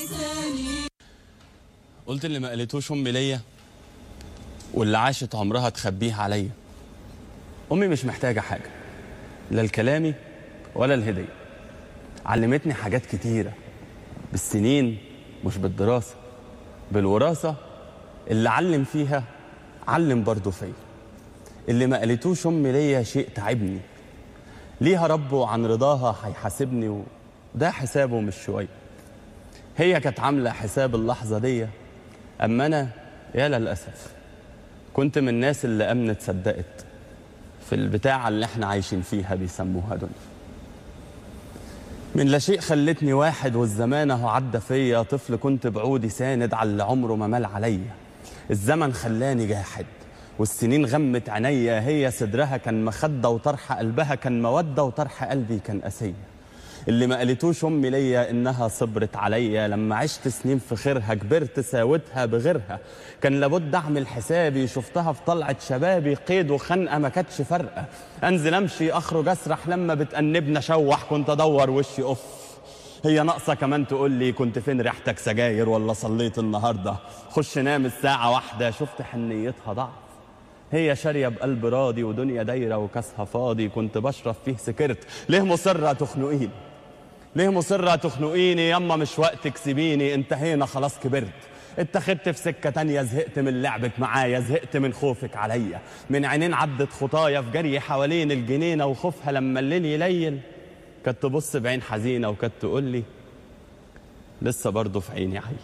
قلت اللي ما قالتوش امي ليا واللي عاشت عمرها تخبيه عليا امي مش محتاجه حاجه لا الكلامي ولا الهديه علمتني حاجات كتيره بالسنين مش بالدراسه بالوراثه اللي علم فيها علم برضه فيا اللي ما قالتوش امي ليا شيء تعبني ليها ربه عن رضاها هيحاسبني وده حسابه مش شويه هي كانت عامله حساب اللحظه دي اما انا يا للاسف كنت من الناس اللي امنت صدقت في البتاعه اللي احنا عايشين فيها بيسموها دنيا من لا شيء خلتني واحد والزمان اهو عدى فيا طفل كنت بعودي ساند على اللي عمره ما مال عليا الزمن خلاني جاحد والسنين غمت عينيا هي صدرها كان مخدة وطرح قلبها كان مودة وطرح قلبي كان قسية اللي ما قالتوش امي ليا انها صبرت عليا لما عشت سنين في خيرها كبرت ساوتها بغيرها كان لابد اعمل حسابي شفتها في طلعه شبابي قيد وخنقه ما كانتش فارقه انزل امشي اخرج اسرح لما بتأنبني اشوح كنت ادور وشي اوف هي ناقصه كمان تقول لي كنت فين ريحتك سجاير ولا صليت النهارده خش نام الساعه واحدة شفت حنيتها ضعف هي شاريه بقلب راضي ودنيا دايره وكاسها فاضي كنت بشرب فيه سكرت ليه مصره تخنقيني ليه مصرة تخنقيني يما مش وقتك سيبيني انتهينا خلاص كبرت اتخذت في سكة تانية زهقت من لعبك معايا زهقت من خوفك عليا من عينين عدت خطايا في جري حوالين الجنينة وخوفها لما الليل يليل كانت تبص بعين حزينة وكانت تقول لي لسه برضه في عيني عيل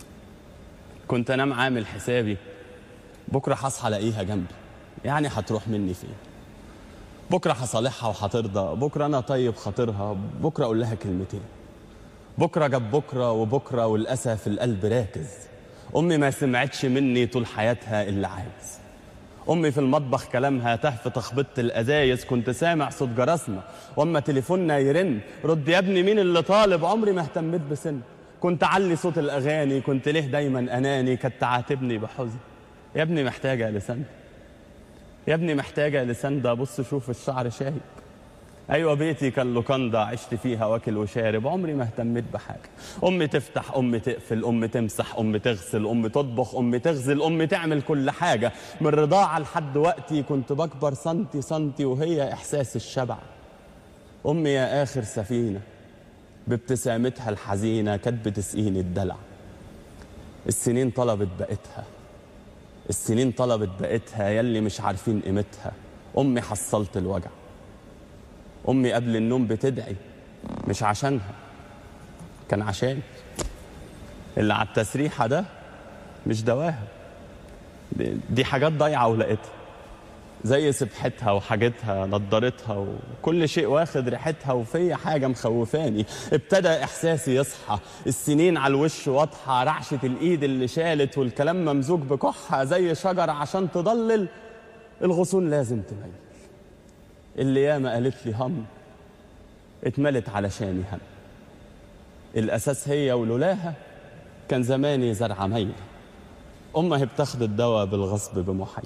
كنت انام عامل حسابي بكرة هصحى الاقيها جنبي يعني هتروح مني فين بكره هصالحها وهترضى بكره انا طيب خاطرها بكره اقول لها كلمتين بكره جاب بكره وبكره والاسى في القلب راكز امي ما سمعتش مني طول حياتها اللي عايز امي في المطبخ كلامها تهف تخبط الازايز كنت سامع صوت جرسنا واما تليفوننا يرن رد يا ابني مين اللي طالب عمري ما اهتميت بسن كنت علي صوت الاغاني كنت ليه دايما اناني كانت تعاتبني بحزن يا ابني محتاجه لسان يا ابني محتاجة لسان ده بص شوف الشعر شايب أيوة بيتي كان لوكاندا عشت فيها واكل وشارب عمري ما اهتميت بحاجة أمي تفتح أمي تقفل أمي تمسح أمي تغسل أمي تطبخ أمي تغزل أمي تعمل كل حاجة من رضاعة لحد وقتي كنت بكبر سنتي سنتي وهي إحساس الشبع أمي يا آخر سفينة بابتسامتها الحزينة كانت بتسقيني الدلع السنين طلبت بقتها السنين طلبت بقتها يلي مش عارفين قيمتها امي حصلت الوجع امي قبل النوم بتدعي مش عشانها كان عشان اللي على التسريحه ده مش دواها دي- دي حاجات ضايعه ولقيتها زي سبحتها وحاجتها نضارتها وكل شيء واخد ريحتها وفي حاجة مخوفاني ابتدى إحساسي يصحى السنين على الوش واضحة رعشة الإيد اللي شالت والكلام ممزوج بكحة زي شجرة عشان تضلل الغصون لازم تميل اللي ياما قالت لي هم اتملت علشاني هم الأساس هي ولولاها كان زماني زرعة ميلة أمها بتاخد الدواء بالغصب بمحيل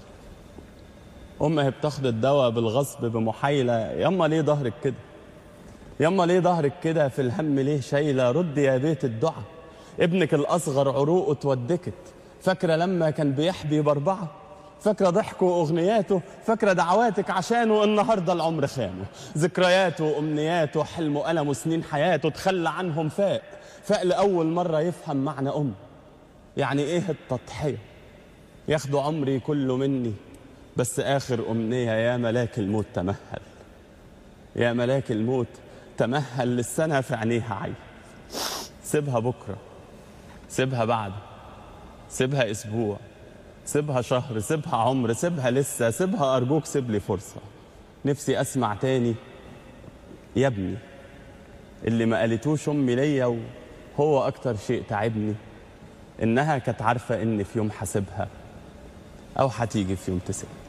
امها بتاخد الدواء بالغصب بمحايله ياما ليه ظهرك كده ياما ليه ظهرك كده في الهم ليه شايله رد يا بيت الدعاء ابنك الاصغر عروقه اتودكت فاكره لما كان بيحبي باربعه فاكره ضحكه واغنياته فاكره دعواتك عشانه النهارده العمر خانه ذكرياته وامنياته حلمه ألمه سنين حياته تخلى عنهم فاق فاق لاول مره يفهم معنى ام يعني ايه التضحيه ياخدوا عمري كله مني بس آخر أمنية يا ملاك الموت تمهل يا ملاك الموت تمهل للسنة في عينيها عين سيبها بكرة سيبها بعد سيبها أسبوع سيبها شهر سيبها عمر سيبها لسه سيبها أرجوك سيب لي فرصة نفسي أسمع تاني يا ابني اللي ما قالتوش أمي ليا وهو أكتر شيء تعبني إنها كانت عارفة إن في يوم حاسبها أو هتيجي في يوم تسيبها